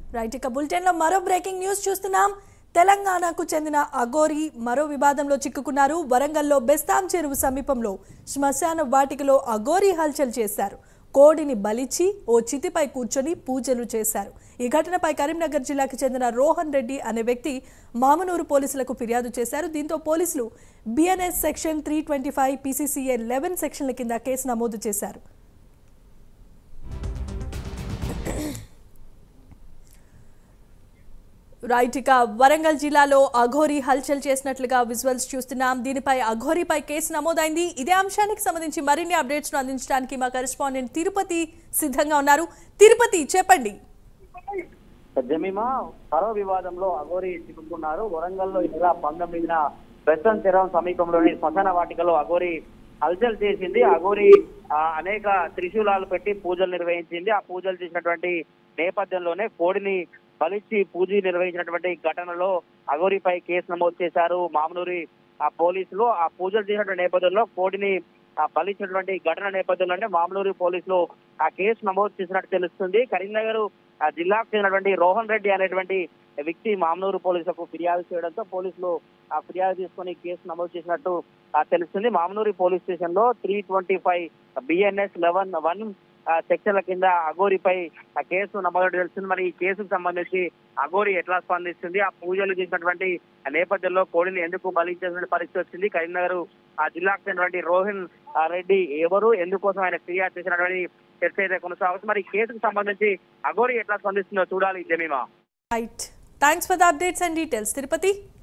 right ఇక bulletin లో మరో బ్రేకింగ్ న్యూస్ చూస్తున్నాం తెలంగాణకు చెందిన అఘోరి మరో వివాదంలో చిక్కుకున్నారు వరంగల్లో బెస్తాం చెరువు సమీపంలో శ్మశాన వాటికలో అఘోరి హల్చల్ చేశారు కోడిని బలిచి ఓ చితిపై కూర్చొని పూజలు చేశారు ఈ ఘటనపై కరీంనగర్ జిల్లాకు చెందిన రోహన్ రెడ్డి అనే వ్యక్తి మామనూరు పోలీసులకు ఫిర్యాదు చేశారు దీంతో పోలీసులు BNS section three twenty five PCCA eleven సెక్షన్ల కింద కేసు నమోదు చేశారు రైట్ ఇక వరంగల్ జిల్లాలో అఘోరి హల్చల్ చేసినట్లుగా విజువల్స్ చూస్తున్నాం దీనిపై అఘోరిపై కేసు నమోదైంది ఇదే అంశానికి సంబంధించి మరిన్ని అప్డేట్స్ ను అందించడానికి మా కరెస్పాండెంట్ తిరుపతి సిద్ధంగా ఉన్నారు తిరుపతి చెప్పండి జమీమా పరవ వివాదంలో అఘోరి చిక్కుకున్నారు వరంగల్లో ఈ నెల పంతొమ్మిదిన వెస్టర్న్ తీరం సమీపంలోని శ్మశాన వాటికలో అఘోరి హల్చల్ చేసింది అఘోరి ఆ, అనేక త్రిశూలాలు పెట్టి పూజలు నిర్వహించింది ఆ పూజలు చేసినటువంటి నేపథ్యంలోనే కోడిని బలిచ్చి పూజ నిర్వహించినటువంటి ఘటనలో అఘోరిపై కేసు నమోదు చేశారు మామనూరి ఆ పోలీసులు ఆ పూజలు చేసినటువంటి నేపథ్యంలో కోడిని ఆ బలిచ్చినటువంటి ఘటన నేపథ్యంలోనే మామనూరు పోలీసులు ఆ కేసు నమోదు చేసినట్టు తెలుస్తుంది కరీంనగర్ ఆ జిల్లాకు చెందినటువంటి రోహన్ రెడ్డి అనేటువంటి వ్యక్తి మామనూరు పోలీసులకు ఫిర్యాదు చేయడంతో పోలీసులు ఆ ఫిర్యాదు తీసుకొని కేసు నమోదు చేసినట్టు ఆ తెలుస్తుంది మామనూరు పోలీస్ స్టేషన్ లో three twenty five BNS eleven one సెక్షన్ల కింద అఘోరిపై ఆ కేసు నమోదు తెలుస్తుంది మరి ఈ కేసుకు సంబంధించి అఘోరి ఎట్లా స్పందిస్తుంది ఆ పూజలు చేసినటువంటి నేపథ్యంలో కోడిని ఎందుకు బలించాల్సిన పరిస్థితి వచ్చింది కరీంనగర్ ఆ జిల్లాకు చెందినటువంటి రోహన్ ఆ, రెడ్డి ఎవరు ఎందుకోసం ఆయన ఫిర్యాదు చేసినటువంటి చర్చ అయితే కొనసాగుతుంది మరి ఈ కేసుకు సంబంధించి అఘోరి ఎట్లా స్పందిస్తుందో చూడాలి Jemima right thanks for the updates and details Tirupati